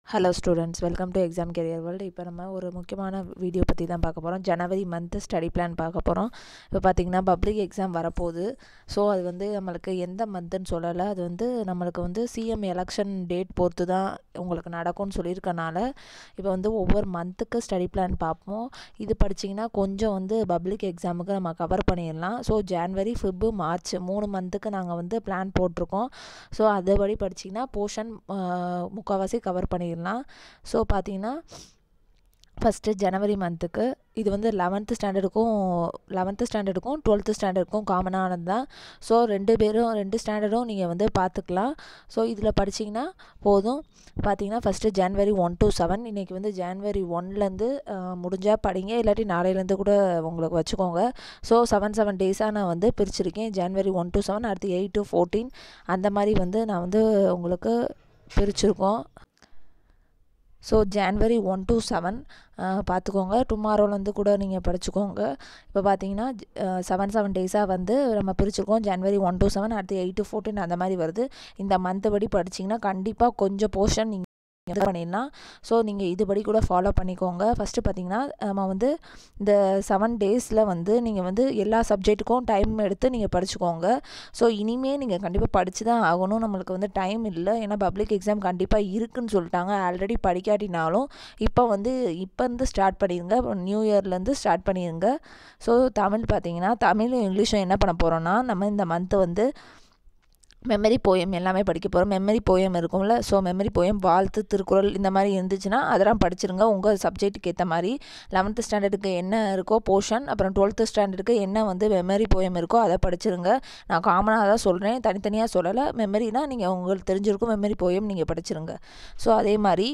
hello students welcome to exam career world இப்போ நம்ம ஒரு முக்கியமான வீடியோ பற்றி தான் பார்க்க போகிறோம் ஜனவரி மந்த்து ஸ்டடி பிளான் பார்க்க போகிறோம் இப்போ பார்த்திங்கன்னா பப்ளிக் எக்ஸாம் வரப்போகுது ஸோ அது வந்து நம்மளுக்கு எந்த மந்த்துன்னு சொல்லலை அது வந்து நம்மளுக்கு வந்து சிஎம் எலெக்ஷன் டேட் பொறுத்து தான் உங்களுக்கு நடக்கும்னு சொல்லியிருக்கனால இப்போ வந்து ஒவ்வொரு மந்த்துக்கு ஸ்டடி பிளான் பார்ப்போம் இது படிச்சிங்கன்னா கொஞ்சம் வந்து பப்ளிக் எக்ஸாமுக்கு நம்ம கவர் பண்ணிடலாம் ஸோ ஜான்வரி ஃபிப்பு மார்ச் மூணு மந்த்துக்கு நாங்கள் வந்து பிளான் போட்டிருக்கோம் ஸோ அதுபடி படிச்சிங்கன்னா போர்ஷன் முக்கால்வாசி கவர் பண்ணிடலாம் ஸோ பார்த்தீங்கன்னா ஃபஸ்ட்டு ஜனவரி மந்த்துக்கு இது வந்து லெவன்த்து ஸ்டாண்டர்டுக்கும் லெவன்த்து ஸ்டாண்டர்டுக்கும் டுவெல்த்து ஸ்டாண்டர்டுக்கும் காமனானது தான் ஸோ ரெண்டு பேரும் ரெண்டு ஸ்டாண்டர்டும் நீங்கள் வந்து பார்த்துக்கலாம் ஸோ இதில் படிச்சிங்கன்னா போதும் பார்த்தீங்கன்னா first January one to seven இன்றைக்கி வந்து ஜான்வரி ஒன்லேருந்து முடிஞ்சால் படிங்க இல்லாட்டி நாளையிலேருந்து கூட உங்களுக்கு வச்சுக்கோங்க ஸோ செவன் செவன் டேஸாக நான் வந்து பிரிச்சிருக்கேன் ஜான்வரி ஒன் டு செவன் அடுத்து எயிட் டு ஃபோர்டீன் அந்த மாதிரி வந்து நான் வந்து உங்களுக்கு பிரிச்சிருக்கோம் so January one to seven பார்த்துக்கோங்க டுமாரோலேருந்து கூட நீங்கள் படிச்சுக்கோங்க இப்போ பார்த்தீங்கன்னா செவன் செவன் டேஸாக வந்து நம்ம பிரிச்சிருக்கோம் ஜான்வரி ஒன் டு செவன் அடுத்து எயிட் டு ஃபோர்டீன் அந்த மாதிரி வருது இந்த மந்த் படி படிச்சிங்கன்னா கண்டிப்பாக கொஞ்சம் போர்ஷன் நீங்கள் இது பண்ணிடலாம் ஸோ நீங்கள் இதுபடி கூட ஃபாலோ பண்ணிக்கோங்க ஃபஸ்ட்டு பார்த்தீங்கன்னா நம்ம வந்து இந்த செவன் டேஸில் வந்து நீங்கள் வந்து எல்லா சப்ஜெக்ட்டுக்கும் டைம் எடுத்து நீங்கள் படிச்சுக்கோங்க ஸோ இனிமேல் நீங்கள் கண்டிப்பாக படித்து தான் ஆகணும் நம்மளுக்கு வந்து டைம் இல்லை ஏன்னா பப்ளிக் எக்ஸாம் கண்டிப்பாக இருக்குன்னு சொல்லிட்டாங்க ஆல்ரெடி படிக்காட்டினாலும் இப்போ வந்து இப்போ இருந்து ஸ்டார்ட் பண்ணிடுங்க நியூ இயர்லேருந்து ஸ்டார்ட் பண்ணிடுங்க ஸோ தமிழ் பார்த்தீங்கன்னா தமிழும் இங்கிலீஷும் என்ன பண்ண போகிறோன்னா நம்ம இந்த மந்த்து வந்து மெமரி போயம் எல்லாமே படிக்க போகிறோம் மெமரி போயம் இருக்கும்ல ஸோ மெமரி போயம் வாழ்த்து திருக்குறள் இந்த மாதிரி இருந்துச்சுன்னா அதெல்லாம் படிச்சிருங்க உங்கள் சப்ஜெக்ட்டுக்கு ஏற்ற மாதிரி லெவன்த்து ஸ்டாண்டர்டுக்கு என்ன இருக்கோ போர்ஷன் அப்புறம் டுவெல்த்து ஸ்டாண்டர்டுக்கு என்ன வந்து மெமரி போயம் இருக்கோ அதை படிச்சிருங்க நான் காமனாக தான் சொல்கிறேன் தனித்தனியாக சொல்லலை மெமரினா நீங்கள் உங்களுக்கு தெரிஞ்சிருக்கும் மெமரி போயம் நீங்கள் படிச்சிருங்க ஸோ அதே மாதிரி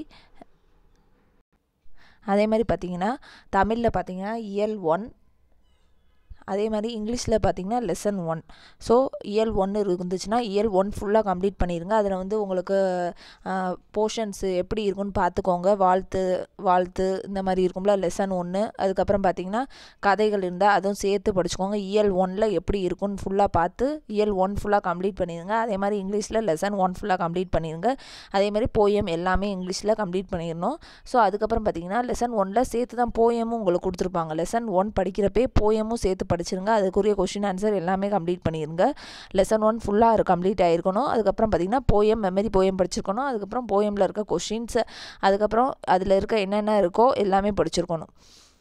அதே மாதிரி பார்த்தீங்கன்னா தமிழில் பார்த்தீங்கன்னா இயல் ஒன் அதே மாதிரி இங்கிலீஷில் பார்த்தீங்கன்னா லெசன் ஒன் ஸோ இயல் ஒன்று இருந்துச்சுன்னா இயல் ஒன் ஃபுல்லாக கம்ப்ளீட் பண்ணிடுங்க அதில் வந்து உங்களுக்கு போர்ஷன்ஸு எப்படி இருக்குன்னு பார்த்துக்கோங்க வாழ்த்து வாழ்த்து இந்த மாதிரி இருக்கும்ல லெசன் ஒன்று அதுக்கப்புறம் பார்த்தீங்கன்னா கதைகள் இருந்தால் அதுவும் சேர்த்து படிச்சுக்கோங்க இயல் ஒனில் எப்படி இருக்குன்னு ஃபுல்லாக பார்த்து இயல் ஒன் ஃபுல்லாக கம்ப்ளீட் பண்ணிடுங்க அதே மாதிரி இங்கிலீஷில் லெசன் ஒன் ஃபுல்லாக கம்ப்ளீட் பண்ணிடுங்க அதே மாதிரி போயம் எல்லாமே இங்கிலீஷில் கம்ப்ளீட் பண்ணிடணும் ஸோ அதுக்கப்புறம் பார்த்தீங்கன்னா லெசன் ஒனில் சேர்த்து தான் போயமும் உங்களுக்கு கொடுத்துருப்பாங்க லெசன் ஒன் படிக்கிறப்பே போயமும் சேர்த்து படிச்சிருங்க அதுக்குரிய கொஷின் ஆன்சர் எல்லாமே கம்ப்ளீட் பண்ணிடுங்க லெசன் ஒன் ஃபுல்லாக கம்ப்ளீட் ஆகிருக்கணும் அதுக்கப்புறம் பார்த்திங்கன்னா போயம் மெமரி போயம் படிச்சிருக்கணும் அதுக்கப்புறம் போயமில் இருக்க கொஷின்ஸ் அதுக்கப்புறம் அதில் இருக்க என்னென்ன இருக்கோ எல்லாமே படிச்சிருக்கணும்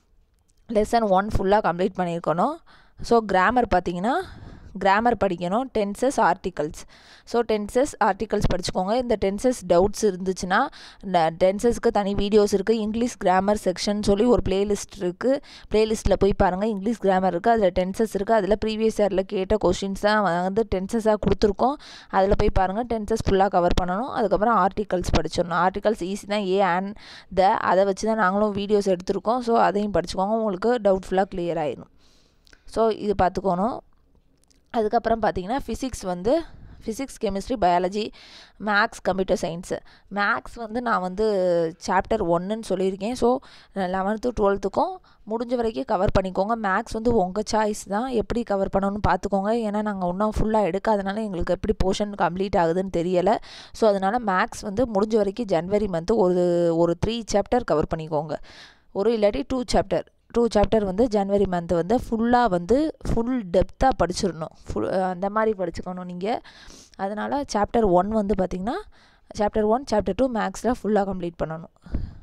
லெசன் ஒன் ஃபுல்லாக கம்ப்ளீட் பண்ணியிருக்கணும் ஸோ கிராமர் பார்த்திங்கன்னா கிராமர் படிக்கணும் tenses articles so tenses articles படிச்சுக்கோங்க இந்த டென்சஸ் டவுட்ஸ் இருந்துச்சுன்னா டென்சஸ்க்கு தனி வீடியோஸ் இருக்குது இங்கிலீஷ் கிராமர் செக்ஷன் சொல்லி ஒரு பிளேலிஸ்ட் இருக்குது பிளேலிஸ்ட்டில் போய் பாருங்கள் இங்கிலீஷ் கிராமர் இருக்குது அதில் டென்சஸ் இருக்குது அதில் ப்ரீவியஸ் இயரில் கேட்ட கொஷின்ஸ் தான் வந்து டென்சஸாக கொடுத்துருக்கோம் அதில் போய் பாருங்கள் டென்சஸ் ஃபுல்லாக கவர் பண்ணணும் அதுக்கப்புறம் ஆர்டிகல்ஸ் படிச்சிடணும் ஆர்டிகல்ஸ் ஈஸி தான் ஏ அண்ட் த அதை வச்சு தான் நாங்களும் வீடியோஸ் எடுத்திருக்கோம் ஸோ அதையும் படிச்சுக்கோங்க உங்களுக்கு டவுட் ஃபுல்லாக கிளியர் ஆயிடும் ஸோ இது பார்த்துக்கணும் அதுக்கப்புறம் பார்த்தீங்கன்னா ஃபிசிக்ஸ் வந்து physics chemistry biology maths computer science maths வந்து நான் வந்து சாப்டர் ஒன்றுன்னு சொல்லியிருக்கேன் ஸோ லெவன்த்து டுவெல்த்துக்கும் முடிஞ்ச வரைக்கும் கவர் பண்ணிக்கோங்க மேக்ஸ் வந்து உங்கள் சாய்ஸ் தான் எப்படி கவர் பண்ணணும்னு பார்த்துக்கோங்க ஏன்னா நாங்கள் இன்னும் ஃபுல்லாக எடுக்காதனால எங்களுக்கு எப்படி போர்ஷன் கம்ப்ளீட் ஆகுதுன்னு தெரியலை ஸோ அதனால் மேக்ஸ் வந்து முடிஞ்ச வரைக்கும் ஜனவரி மந்த்து ஒரு ஒரு த்ரீ சாப்டர் கவர் பண்ணிக்கோங்க ஒரு இல்லாட்டி டூ சாப்டர் டூ சாப்டர் வந்து ஜனவரி மந்த் வந்து ஃபுல்லாக வந்து ஃபுல் டெப்த்தாக படிச்சிடணும் ஃபுல் அந்த மாதிரி படிச்சுக்கணும் நீங்கள் அதனால் சாப்டர் ஒன் வந்து பார்த்திங்கன்னா சாப்டர் ஒன் சாப்டர் டூ மேக்ஸில் ஃபுல்லாக கம்ப்ளீட் பண்ணணும்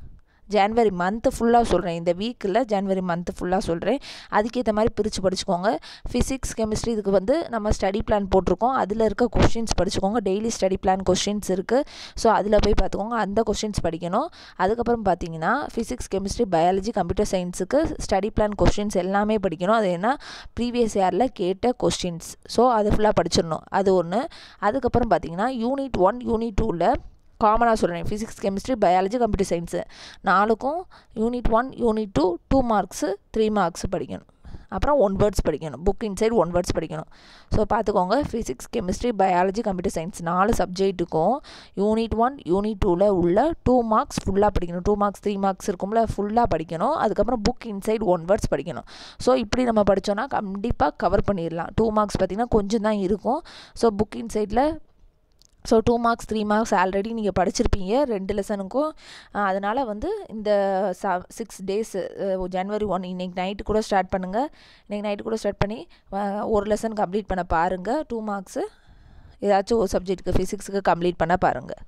ஜான்வரி மந்த்து ஃபுல்லாக சொல்கிறேன் இந்த வீக்கில் ஜான்வரி மந்த்து ஃபுல்லாக சொல்கிறேன் அதுக்கேற்ற மாதிரி பிரித்து படிச்சுக்கோங்க ஃபிசிக்ஸ் கெமிஸ்ட்ரி இதுக்கு வந்து நம்ம ஸ்டடி பிளான் போட்டிருக்கோம் அதில் இருக்க கொஷின்ஸ் படிச்சுக்கோங்க டெய்லி ஸ்டடி பிளான் கொஷின்ஸ் இருக்குது ஸோ அதில் போய் பார்த்துக்கோங்க அந்த கொஷின்ஸ் படிக்கணும் அதுக்கப்புறம் பார்த்தீங்கன்னா ஃபிசிக்ஸ் கெமிஸ்ட்ரி பயாலஜி கம்ப்யூட்டர் சயின்ஸுக்கு ஸ்டடி பிளான் கொஷின்ஸ் எல்லாமே படிக்கணும் அது என்ன ப்ரீவியஸ் இயரில் கேட்ட கொஷின்ஸ் ஸோ அது ஃபுல்லாக படிச்சிடணும் அது ஒன்று அதுக்கப்புறம் பார்த்தீங்கன்னா யூனிட் ஒன் யூனிட் டூவில் காமனாக சொல்கிறேன் physics chemistry biology computer science நாலுக்கும் unit one unit two two marks three marks படிக்கணும் அப்புறம் ஒன் வேர்ட்ஸ் படிக்கணும் புக் இன்சைட் ஒன் வேர்ட்ஸ் படிக்கணும் ஸோ பார்த்துக்கோங்க physics chemistry biology computer science நாலு சப்ஜெக்ட்டுக்கும் யூனிட் ஒன் யூனிட் டூவில் உள்ள டூ மார்க்ஸ் ஃபுல்லாக படிக்கணும் டூ மார்க்ஸ் த்ரீ மார்க்ஸ் இருக்கும்ல ஃபுல்லாக படிக்கணும் அதுக்கப்புறம் புக் இன்சைட் ஒன் வேர்ட்ஸ் படிக்கணும் ஸோ இப்படி நம்ம படித்தோன்னா கண்டிப்பாக கவர் பண்ணிடலாம் டூ மார்க்ஸ் பார்த்திங்கன்னா கொஞ்சம் தான் இருக்கும் ஸோ புக் இன்சைடில் so two marks three marks already நீங்கள் படிச்சிருப்பீங்க ரெண்டு லெசனுக்கும் அதனால் வந்து இந்த ச சிக்ஸ் டேஸு ஜனவரி ஒன் இன்றைக்கி நைட்டு கூட ஸ்டார்ட் பண்ணுங்கள் இன்றைக்கி நைட்டு கூட ஸ்டார்ட் பண்ணி ஒரு லெசன் கம்ப்ளீட் பண்ண பாருங்கள் டூ மார்க்ஸு ஏதாச்சும் ஒரு சப்ஜெக்ட்டுக்கு ஃபிசிக்ஸுக்கு கம்ப்ளீட் பண்ண பாருங்கள்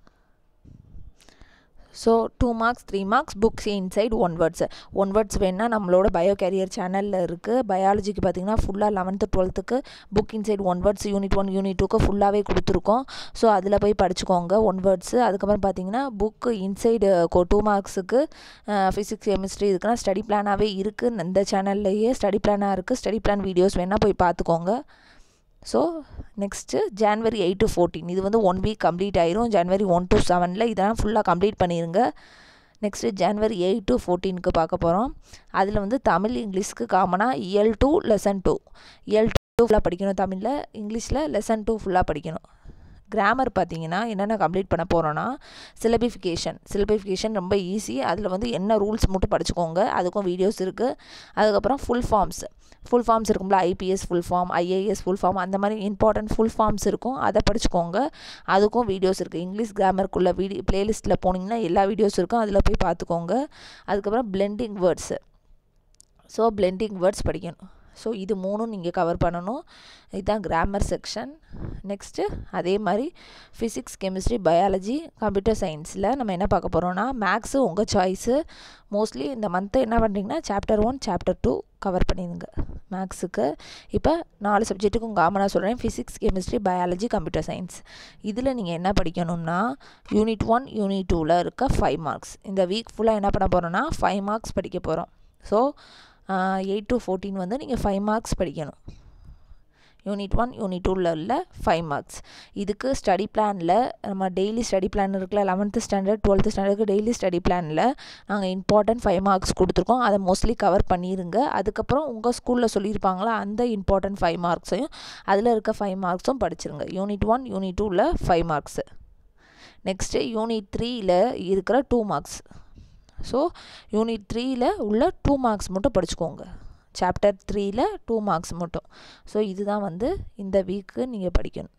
so two marks three marks books inside one words one words வேணால் நம்மளோட பயோ கேரியர் சேனலில் இருக்குது பயாலஜிக்கு பார்த்திங்கன்னா ஃபுல்லாக லெவன்த்து டுவெல்த்துக்கு book inside one words unit one unit டூக்கு ஃபுல்லாகவே கொடுத்துருக்கோம் ஸோ அதில் போய் படிச்சுக்கோங்க ஒன் வேர்ட்ஸு அதுக்கப்புறம் பார்த்திங்கன்னா புக்கு இன்சைடு டூ மார்க்ஸுக்கு ஃபிசிக்ஸ் கெமிஸ்ட்ரி இதுக்குன்னா ஸ்டடி பிளானாகவே இருக்குது இந்த சேனல்லையே ஸ்டடி பிளானாக இருக்குது ஸ்டடி பிளான் வீடியோஸ் வேணால் போய் பார்த்துக்கோங்க so next January eight to fourteen இது வந்து ஒன் வீக் கம்ப்ளீட் ஆயிரும் ஜான்வரி ஒன் டு செவனில் இதெல்லாம் ஃபுல்லாக கம்ப்ளீட் பண்ணிடுங்க நெக்ஸ்ட்டு ஜான்வரி எயிட் டு ஃபோர்டீனுக்கு பார்க்க போகிறோம் அதில் வந்து தமிழ் இங்கிலீஷ்க்கு காமனாக இயல் டூ லெசன் டூ இயல் டூ ஃபுல்லாக படிக்கணும் தமிழில் இங்கிலீஷில் லெசன் டூ ஃபுல்லாக படிக்கணும் கிராமர் பார்த்தீங்கன்னா என்னென்ன கம்ப்ளீட் பண்ண போகிறோன்னா சிலபிஃபிகேஷன் சிலபிஃபிகேஷன் ரொம்ப ஈஸி அதில் வந்து என்ன ரூல்ஸ் மட்டும் படிச்சுக்கோங்க அதுக்கும் வீடியோஸ் இருக்குது அதுக்கப்புறம் ஃபுல் ஃபார்ம்ஸ் ஃபுல் ஃபார்ம்ஸ் இருக்கும்ல IPS full form IAS full form அந்த மாதிரி இம்பார்ட்டன்ட் ஃபுல் ஃபார்ம்ஸ் இருக்கும் அதை படிச்சுக்கோங்க அதுக்கும் வீடியோஸ் இருக்குது இங்கிலீஷ் கிராமருக்குள்ள வீடியோ ப்ளேலிஸ்ட்டில் போனீங்கன்னா எல்லா வீடியோஸ் இருக்கும் அதில் போய் பார்த்துக்கோங்க அதுக்கப்புறம் blending words so blending words படிக்கணும் ஸோ இது மூணும் நீங்கள் கவர் பண்ணணும் இதுதான் கிராமர் செக்ஷன் நெக்ஸ்ட்டு அதே மாதிரி ஃபிசிக்ஸ் கெமிஸ்ட்ரி பயாலஜி கம்ப்யூட்டர் சயின்ஸில் நம்ம என்ன பார்க்க போகிறோன்னா மேக்ஸு உங்கள் சாய்ஸு மோஸ்ட்லி இந்த மந்த்து என்ன பண்ணுறீங்கன்னா chapter one chapter two cover பண்ணிடுங்க மேக்ஸுக்கு இப்போ நாலு சப்ஜெக்ட்டுக்கும் காமனாக சொல்கிறேன் physics chemistry biology computer science இதில் நீங்கள் என்ன படிக்கணும்னா யூனிட் ஒன் யூனிட் டூவில் இருக்க ஃபைவ் மார்க்ஸ் இந்த வீக் ஃபுல்லாக என்ன பண்ண போகிறோன்னா ஃபைவ் மார்க்ஸ் படிக்க போகிறோம் ஸோ எயிட் டு ஃபோர்டீன் வந்து நீங்கள் ஃபைவ் மார்க்ஸ் படிக்கணும் யூனிட் ஒன் யூனிட் டூவில் உள்ள ஃபைவ் மார்க்ஸ் இதுக்கு ஸ்டடி பிளானில் நம்ம டெய்லி ஸ்டடி பிளான் இருக்குல்ல லெவன்த்து ஸ்டாண்டர்ட் டுவெல்த்து ஸ்டாண்டர்டுக்கு டெய்லி ஸ்டடி பிளானில் நாங்கள் இம்பார்ட்டன்ட் ஃபைவ் மார்க்ஸ் கொடுத்துருக்கோம் அதை மோஸ்ட்லி கவர் பண்ணிடுங்க அதுக்கப்புறம் உங்கள் ஸ்கூலில் சொல்லியிருப்பாங்களா அந்த இம்பார்ட்டன்ட் ஃபைவ் மார்க்ஸையும் அதில் இருக்க ஃபைவ் மார்க்ஸும் படிச்சிருங்க யூனிட் ஒன் யூனிட் டூவில் ஃபைவ் மார்க்ஸு நெக்ஸ்ட்டு யூனிட் த்ரீயில் இருக்கிற டூ மார்க்ஸ் ஸோ யூனிட் த்ரீயில் உள்ள டூ மார்க்ஸ் மட்டும் படிச்சுக்கோங்க சாப்டர் த்ரீயில் டூ மார்க்ஸ் மட்டும் ஸோ இதுதான் வந்து இந்த வீக்கு நீங்கள் படிக்கணும்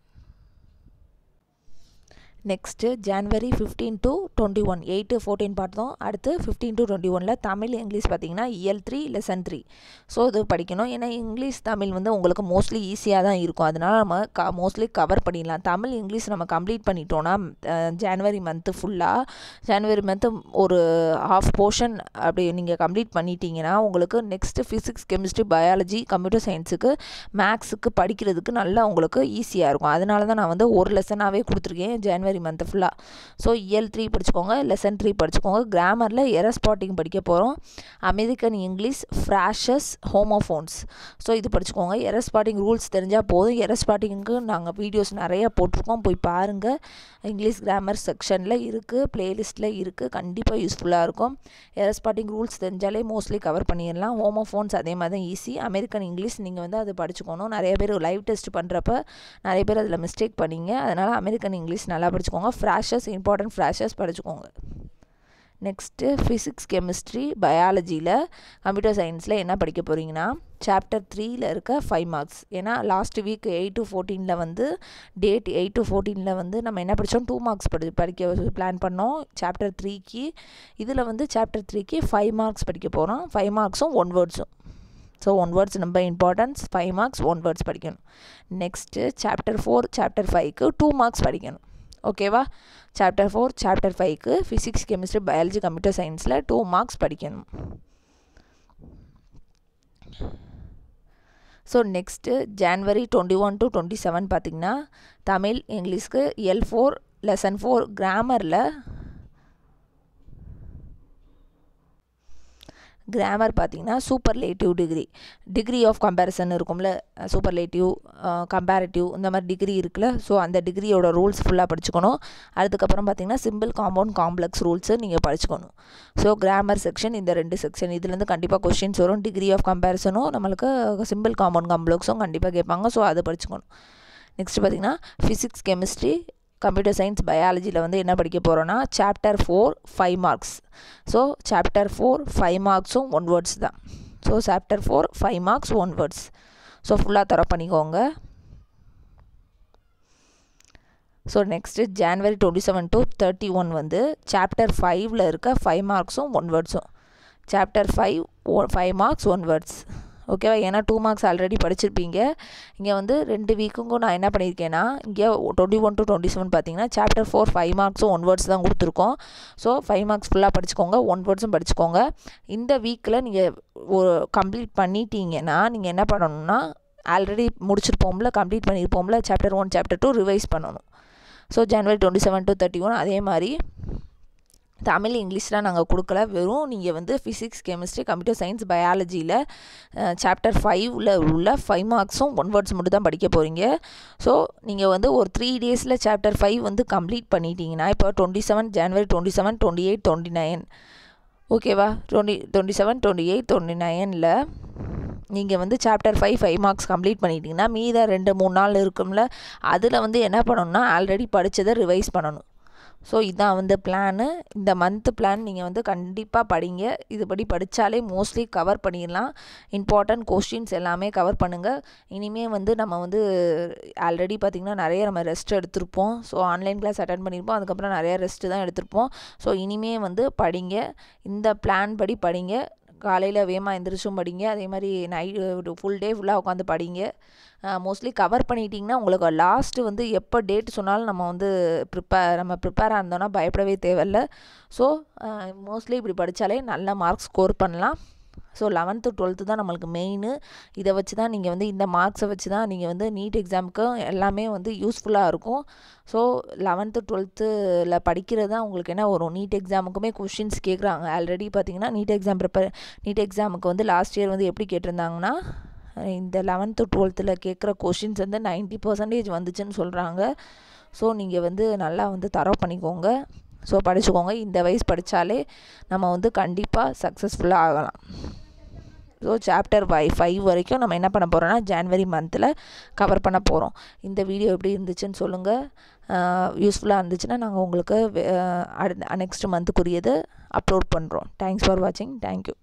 next January fifteen to twenty one eight fourteen பார்த்தோம் அடுத்து ஃபிஃப்டீன் டு டுவெண்ட்டி ஒனில் தமிழ் இங்கிலீஷ் பார்த்தீங்கன்னா இயல் த்ரீ லெசன் த்ரீ ஸோ இது படிக்கணும் ஏன்னா இங்கிலீஷ் தமிழ் வந்து உங்களுக்கு மோஸ்ட்லி ஈஸியாக தான் இருக்கும் அதனால் நம்ம க மோஸ்ட்லி கவர் பண்ணிடலாம் தமிழ் இங்கிலீஷ் நம்ம கம்ப்ளீட் பண்ணிட்டோன்னா ஜான்வரி மந்த்து ஃபுல்லாக ஜான்வரி மந்த்து ஒரு ஹாஃப் போர்ஷன் அப்படி நீங்கள் கம்ப்ளீட் பண்ணிட்டீங்கன்னா உங்களுக்கு next physics chemistry biology computer சயின்ஸுக்கு மேக்ஸுக்கு படிக்கிறதுக்கு நல்லா உங்களுக்கு ஈஸியாக இருக்கும் அதனால தான் நான் வந்து ஒரு லெசனாகவே கொடுத்துருக்கேன் ஜான்வரி ஜனவரி மந்த்து ஃபுல்லாக ஸோ இயல் த்ரீ படிச்சுக்கோங்க லெசன் த்ரீ படிச்சுக்கோங்க கிராமரில் எர ஸ்பாட்டிங் படிக்க போகிறோம் American English phrases homophones so இது படிச்சுக்கோங்க எர ஸ்பாட்டிங் ரூல்ஸ் தெரிஞ்சால் போதும் எர ஸ்பாட்டிங்க்கு நாங்கள் வீடியோஸ் நிறையா போட்டிருக்கோம் போய் பாருங்கள் இங்கிலீஷ் கிராமர் செக்ஷனில் இருக்குது ப்ளேலிஸ்ட்டில் இருக்குது கண்டிப்பாக யூஸ்ஃபுல்லாக இருக்கும் எர ஸ்பாட்டிங் ரூல்ஸ் தெரிஞ்சாலே மோஸ்ட்லி கவர் பண்ணிடலாம் ஹோமோஃபோன்ஸ் அதே மாதிரி தான் ஈஸி அமெரிக்கன் இங்கிலீஷ் நீங்கள் வந்து அது படிச்சுக்கணும் நிறைய பேர் லைவ் டெஸ்ட் பண்ணுறப்ப நிறைய பேர் அதில் மிஸ்டேக் பண்ணிங்க அதனால் அமெரிக்கன் இங்கிலீஷ் நல்லா படிச்சுக்கோங்க ஃப்ராஷஸ் இம்பார்ட்டன்ட் ஃப்ராஷஸ் படிச்சுக்கோங்க நெக்ஸ்ட்டு ஃபிசிக்ஸ் கெமிஸ்ட்ரி பயாலஜியில் கம்ப்யூட்டர் சயின்ஸில் என்ன படிக்க போகிறீங்கன்னா சாப்டர் த்ரீயில் இருக்க ஃபைவ் மார்க்ஸ் ஏன்னா லாஸ்ட் வீக் எயிட் டு ஃபோர்டீனில் வந்து டேட் எயிட் டு ஃபோர்டீனில் வந்து நம்ம என்ன படித்தோம் டூ மார்க்ஸ் படி படிக்க பிளான் பண்ணோம் சாப்டர் த்ரீக்கு இதில் வந்து சாப்டர் த்ரீக்கு ஃபைவ் மார்க்ஸ் படிக்க போகிறோம் ஃபைவ் மார்க்ஸும் ஒன் வேர்ட்ஸும் ஸோ ஒன் வேர்ட்ஸ் ரொம்ப importance five marks one words படிக்கணும் நெக்ஸ்ட்டு சாப்டர் ஃபோர் சாப்டர் ஃபைவ்க்கு டூ மார்க்ஸ் படிக்கணும் ஓகேவா சாப்டர் ஃபோர் சாப்டர் ஃபைவ்க்கு ஃபிசிக்ஸ் கெமிஸ்ட்ரி பயாலஜி கம்ப்யூட்டர் சயின்ஸில் டூ மார்க்ஸ் படிக்கணும் so next January twenty one to twenty seven பார்த்திங்கன்னா தமிழ் இங்கிலீஷ்க்கு எல் ஃபோர் லெசன் ஃபோர் கிராமரில் கிராமர் பார்த்தீங்கன்னா superlative degree degree of comparison இருக்கும்ல சூப்பர்லேட்டிவ் கம்பேரிட்டிவ் இந்த மாதிரி டிகிரி இருக்குல்ல ஸோ அந்த டிகிரியோட ரூல்ஸ் ஃபுல்லாக படிச்சுக்கணும் அதுக்கப்புறம் பார்த்தீங்கன்னா சிம்பிள் காம்பவுண்ட் காம்ப்ளெக்ஸ் ரூல்ஸு நீங்கள் படிச்சுக்கணும் ஸோ கிராமர் செக்ஷன் இந்த ரெண்டு செக்ஷன் இதுலேருந்து கண்டிப்பாக கொஷின்ஸ் வரும் டிகிரி ஆஃப் கம்பேரிசனும் நம்மளுக்கு சிம்பிள் காம்பவுண்ட் காம்ப்ளெக்ஸும் கண்டிப்பாக கேட்பாங்க ஸோ அதை படிச்சுக்கணும் நெக்ஸ்ட் பார்த்திங்கன்னா ஃபிசிக்ஸ் கெமிஸ்ட்ரி கம்ப்யூட்டர் சயின்ஸ் பயாலஜியில் வந்து என்ன படிக்க போகிறோன்னா chapter four five marks so chapter four five மார்க்ஸும் ஒன் வேர்ட்ஸ் தான் so chapter four five marks one words so ஃபுல்லாக தர பண்ணிக்கோங்க so next January twenty seven to thirty one வந்து சாப்டர் ஃபைவ்ல இருக்க ஃபைவ் மார்க்ஸும் ஒன் வேர்ட்ஸும் சாப்டர் ஃபைவ் ஓ ஃபைவ் மார்க்ஸ் ஒன் வேர்ட்ஸ் ஓகேவா ஏன்னா டூ மார்க்ஸ் ஆல்ரெடி படிச்சிருப்பீங்க இங்கே வந்து ரெண்டு வீக்குக்கும் நான் என்ன பண்ணியிருக்கேன்னா இங்கே twenty one to twenty seven பார்த்தீங்கன்னா சாப்டர் ஃபோர் ஃபைவ் மார்க்ஸும் ஒன் வேர்ட்ஸ் தான் கொடுத்துருக்கோம் ஸோ ஃபைவ் மார்க்ஸ் ஃபுல்லாக படிச்சுக்கோங்க ஒன் வேர்ட்ஸும் படிச்சுக்கோங்க இந்த வீக்கில் நீங்கள் ஒரு கம்ப்ளீட் பண்ணிட்டீங்கன்னா நீங்கள் என்ன பண்ணணும்னா ஆல்ரெடி முடிச்சிருப்போம்ல கம்ப்ளீட் பண்ணியிருப்போம்ல chapter one chapter two revise பண்ணணும் ஸோ ஜனவரி twenty seven to thirty one அதே மாதிரி தமிழ் இங்கிலீஷ்லாம் நாங்கள் கொடுக்கல வெறும் நீங்கள் வந்து ஃபிசிக்ஸ் கெமிஸ்ட்ரி கம்ப்யூட்டர் சயின்ஸ் பயாலஜியில் சாப்டர் ஃபைவ்ல உள்ள ஃபைவ் மார்க்ஸும் ஒன் வேர்ட்ஸ் மட்டும் தான் படிக்க போகிறீங்க ஸோ நீங்கள் வந்து ஒரு த்ரீ டேஸில் சாப்டர் ஃபைவ் வந்து கம்ப்ளீட் பண்ணிட்டீங்கன்னா இப்போ டுவெண்ட்டி செவன் ஜனவரி twenty seven twenty eight twenty nine ஓகேவா twenty twenty seven twenty eight twenty நைனில் நீங்கள் வந்து chapter five five marks complete பண்ணிட்டீங்கன்னா மீத ரெண்டு மூணு நாள் இருக்கும்ல அதில் வந்து என்ன பண்ணணும்னா ஆல்ரெடி படித்ததை ரிவைஸ் பண்ணணும் ஸோ இதான் வந்து பிளானு இந்த மந்த்து பிளான் நீங்கள் வந்து கண்டிப்பாக படிங்க இதுபடி படித்தாலே மோஸ்ட்லி கவர் பண்ணிடலாம் இம்பார்ட்டன்ட் கொஸ்டின்ஸ் எல்லாமே கவர் பண்ணுங்கள் இனிமேல் வந்து நம்ம வந்து ஆல்ரெடி பார்த்திங்கன்னா நிறைய நம்ம ரெஸ்ட் எடுத்திருப்போம் ஸோ ஆன்லைன் கிளாஸ் அட்டன் பண்ணியிருப்போம் அதுக்கப்புறம் நிறைய ரெஸ்ட்டு தான் எடுத்திருப்போம் ஸோ இனிமே வந்து படிங்க இந்த பிளான் படி படிங்க காலையில் வேகமாக எந்திரிச்சும் படிங்க அதே மாதிரி நைட் ஃபுல் டே ஃபுல்லாக உட்காந்து படிங்க மோஸ்ட்லி கவர் பண்ணிட்டீங்கன்னா உங்களுக்கு லாஸ்ட்டு வந்து எப்போ டேட் சொன்னாலும் நம்ம வந்து ப்ரிப்பேர் நம்ம ப்ரிப்பேராக இருந்தோம்னா பயப்படவே தேவையில்ல ஸோ மோஸ்ட்லி இப்படி படித்தாலே நல்ல மார்க் ஸ்கோர் பண்ணலாம் ஸோ லெவன்த்து டுவெல்த்து தான் நம்மளுக்கு மெயின் இதை வச்சு தான் நீங்கள் வந்து இந்த மார்க்ஸை வச்சு தான் நீங்கள் வந்து நீட் எக்ஸாமுக்கும் எல்லாமே வந்து யூஸ்ஃபுல்லாக இருக்கும் ஸோ லெவன்த்து டுவெல்த்தில் படிக்கிறது தான் உங்களுக்கு என்ன வரும் நீட் எக்ஸாமுக்குமே கொஷின்ஸ் கேட்குறாங்க ஆல்ரெடி பார்த்தீங்கன்னா நீட் எக்ஸாம் ப்ரிப்பேர் நீட் எக்ஸாமுக்கு வந்து லாஸ்ட் இயர் வந்து எப்படி கேட்டிருந்தாங்கன்னா இந்த லெவன்த்து டுவெல்த்தில் கேட்குற கொஷின்ஸ் வந்து நைன்ட்டி பர்சன்டேஜ் வந்துச்சுன்னு சொல்கிறாங்க ஸோ நீங்கள் வந்து நல்லா வந்து தரவு பண்ணிக்கோங்க ஸோ படிச்சுக்கோங்க இந்த வயசு படித்தாலே நம்ம வந்து கண்டிப்பாக சக்ஸஸ்ஃபுல்லாக ஆகலாம் ஸோ சாப்டர் ஃபை ஃபைவ் வரைக்கும் நம்ம என்ன பண்ண போகிறோம்னா ஜான்வரி மந்தில் கவர் பண்ண போகிறோம் இந்த வீடியோ எப்படி இருந்துச்சுன்னு சொல்லுங்கள் யூஸ்ஃபுல்லாக இருந்துச்சுன்னா நாங்கள் உங்களுக்கு அடுத்த நெக்ஸ்ட் மந்த்துக்குரியது அப்லோட் பண்ணுறோம் தேங்க்ஸ் ஃபார் வாட்சிங் தேங்க்யூ